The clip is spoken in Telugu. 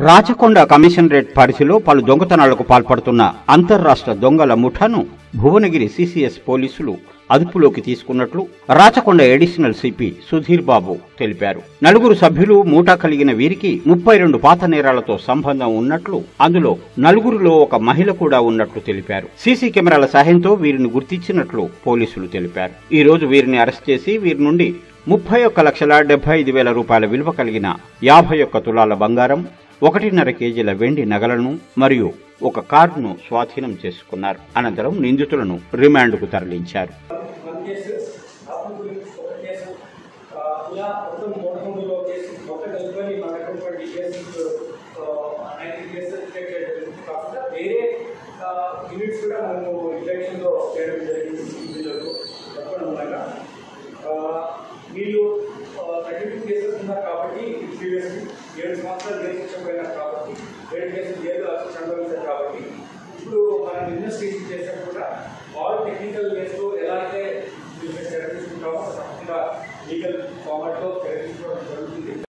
రాచకొండ కమిషనరేట్ పరిధిలో పలు దొంగతనాలకు పాల్పడుతున్న అంతర్రాష్ట్ర దొంగల ముఠాను భువనగిరి సిసిఎస్ పోలీసులు అదుపులోకి తీసుకున్నట్లు రాచకొండ ఎడిషనల్ సిపి సుధీర్ బాబు తెలిపారు నలుగురు సభ్యులు మూటా కలిగిన వీరికి ముప్పై రెండు పాత నేరాలతో సంబంధం ఉన్నట్లు అందులో నలుగురిలో ఒక మహిళ కూడా ఉన్నట్లు తెలిపారు సీసీ కెమెరాల సహాయంతో వీరిని గుర్తించినట్లు పోలీసులు తెలిపారు ఈ రోజు వీరిని అరెస్ట్ చేసి వీరి నుండి ముప్పై ఒక్క లక్షల డెబ్బై ఐదు వేల రూపాయల విలువ కలిగిన యాభై ఒక్క తులాల బంగారం ఒకటిన్నర కేజీల వెండి నగలను మరియు ఒక కారును స్వాధీనం చేసుకున్నారు అనంతరం నిందితులను రిమాండ్కు తరలించారు వన్ కేసు ఆత్మ గురించి ఒక కేసు ఆ, ఇలా మొత్తం మూడు కేసు మొత్తం కలుపుకొని మనకు twenty cases ninety cases detect చేయడం కాకుండా వేరే యూనిట్స్ కూడా మనము డిటెక్షన్లో చేయడం జరిగింది వీళ్ళకు చెప్పడం వల్ల వీళ్ళు థర్టీ టూ కేసెస్ ఉన్నారు కాబట్టి ప్రీవియస్లీ ఏడు సంవత్సరాలు జైలు శిక్ష పోయినారు కాబట్టి ఏడు కేసులు జైలు అనుభవించారు కాబట్టి ఇప్పుడు మనం ఇన్వెస్టిగేషన్ చేసినప్పుడు కూడా ఆల్ టెక్నికల్ వేస్తో ఎలా అయితే చర్య తీసుకుంటామో తప్పకుండా లీగల్ ఫార్మాట్లో చర్య తీసుకోవడం జరుగుతుంది